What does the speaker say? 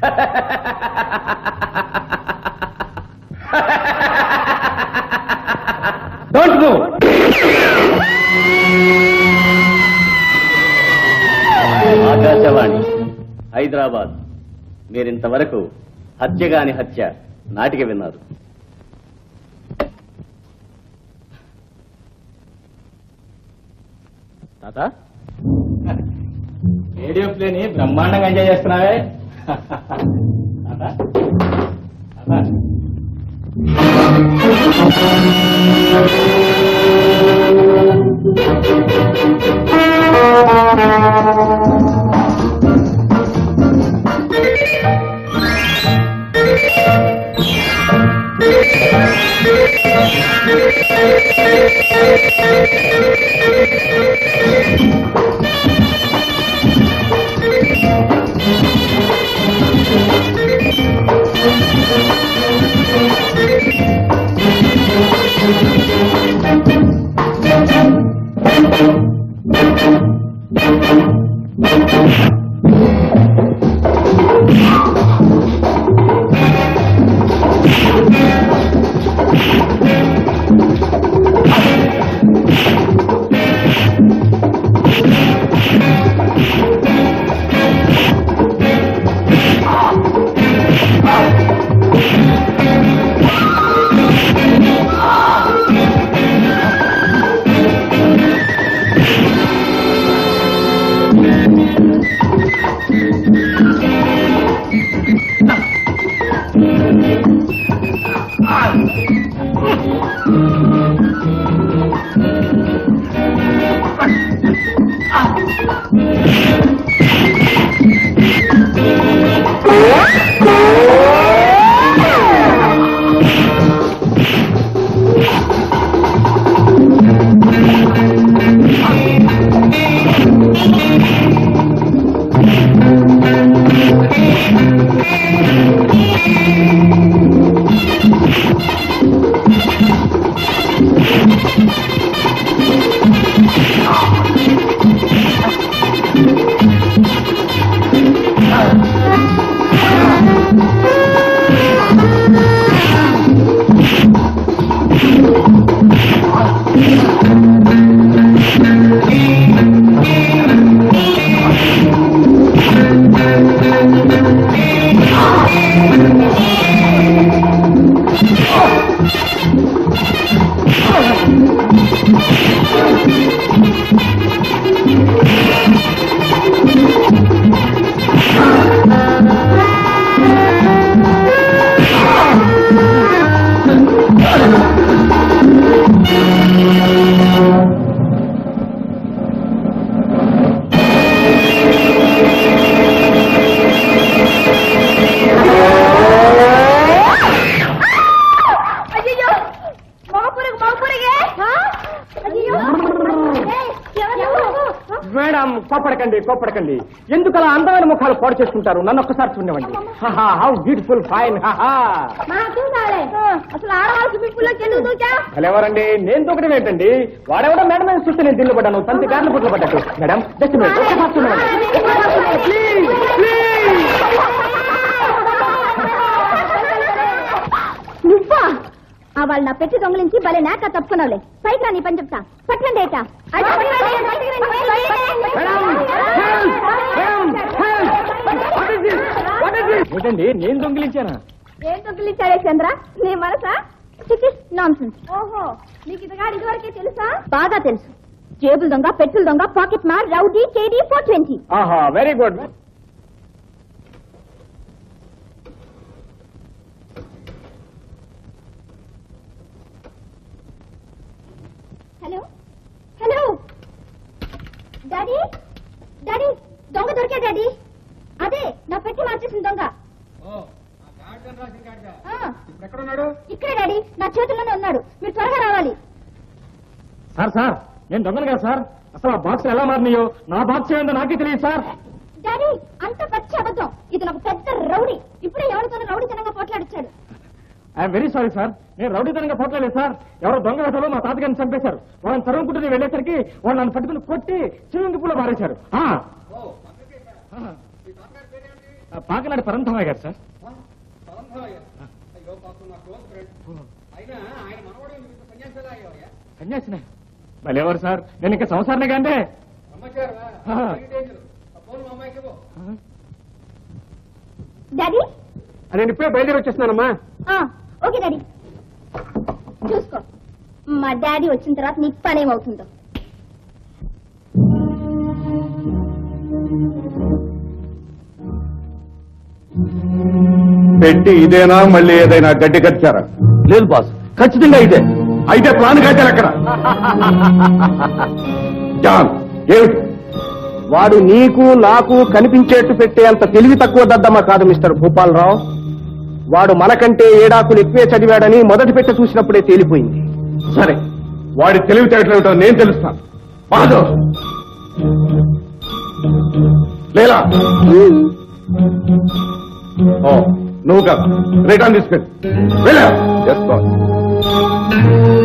Don't move Akashvani Hyderabad మీరింతవరకు హత్యగాని హత్య నాటిక విన్నారు తాత రేడియో ప్లేని బ్రహ్మాండంగా ఎంజాయ్ చేస్తున్నావే తాత తాత అయ్యో మగ పురుగు మగ పురుగే అయ్యో మేడం కోపడకండి కోపడకండి ఎందుకు అలా అందమైన ముఖాలు పాడు చేసుకుంటారు నన్ను ఒక్కసారి చూడవండి హౌ బ్యూటిఫుల్ ఫైన్ అసలు ఆడవాళ్ళు స్విమ్మింగ్ పూల్ లోకి ఎందుకు దూకా ఎవరండి నేను దూకడం ఏంటండి వాడెవడో మేడం మీద చూస్తే నేను దిల్లు పడ్డాను తంతి గార్లు పుట్లు పడ్డట్టు మేడం జస్ట్ మినిట్ ఒక్కసారి చూడండి ప్లీజ్ ప్లీజ్ నువ్వా ఆ వాళ్ళు నా పెట్టి దొంగలించి భలే నాక తప్పుకున్నావులే పైకి రా నీ పని చెప్తా పట్టండి ఏట ఏంటండి నేను దొంగిలించానా ఏం దొంగలించాడే చంద్ర నీ మనసా నాన్ ఓహో నీకు ఇదిగాడు ఇదివరకే తెలుసా బాగా తెలుసు జేబుల దొంగ పెట్టుల దొంగ పాకెట్ మార్ రౌడీ కేడీ ఫోర్ ట్వంటీ ఆహా very good hello hello daddy daddy దొంగ దొరికా డాడీ అదే నా పెట్టి మార్చేసిన దొంగ ఆ, ఎక్కడున్నాడు ఇక్కడే డాడీ నా చేతుల్లోనే ఉన్నాడు మీరు త్వరగా రావాలి సార్ సార్ నేను దొంగను కదా సార్ అసలు ఆ బాక్స్ ఎలా మారినాయో నా బాక్స్ ఏందో నాకే తెలియదు సార్ డాడీ అంత పచ్చి అబద్ధం ఇది నాకు పెద్ద రౌడీ ఇప్పుడే ఎవరితోనూ రౌడీతనంగా పోట్లాడిచ్చాడు ఐఎమ్ వెరీ సారీ సార్ నేను రౌడీతనంగా పోట్లేదు సార్ ఎవరో దొంగ వేటలో మా తాతగారిని చంపేశారు వాళ్ళని తరుముకుంటూ నేను వెళ్ళేసరికి వాళ్ళు నన్ను పట్టుకుని కొట్టి స్విమ్మింగ్ పూల్ పారేశారు ఆ. పాకలాడి పరంతమయ్య గారు సార్ సన్యాసిన మళ్ళీ ఎవరు సార్ నేను ఇంకా సంవత్సరాన్ని కంటే డాడీ నేను ఇప్పుడే బయలుదేరి వచ్చేస్తున్నానమ్మా ఆ, ఓకే డాడీ చూసుకో మా డాడీ వచ్చిన తర్వాత నీకు పనేమవుతుందో పెట్టి ఇదేనా మళ్ళీ ఏదైనా గడ్డి కట్టారా లేదు బాస్ ఖచ్చితంగా ఇదే అయితే ప్లాన్ కట్టారు అక్కడ జాన్ ఏమిటి వాడు నీకు నాకు కనిపించేట్టు పెట్టే అంత తెలివి తక్కువ దద్దమ్మ కాదు మిస్టర్ భూపాలరావు వాడు మనకంటే ఏడాకులు ఎక్కువే చదివాడని మొదటి పెట్టె చూసినప్పుడే తేలిపోయింది సరే వాడి తెలివితేటలేమిటో నేను తెలుస్తాను పాదు లేలా ఓ నువ్వు కదా రిటర్న్ తీసుకెళ్ళి వెళ్ళా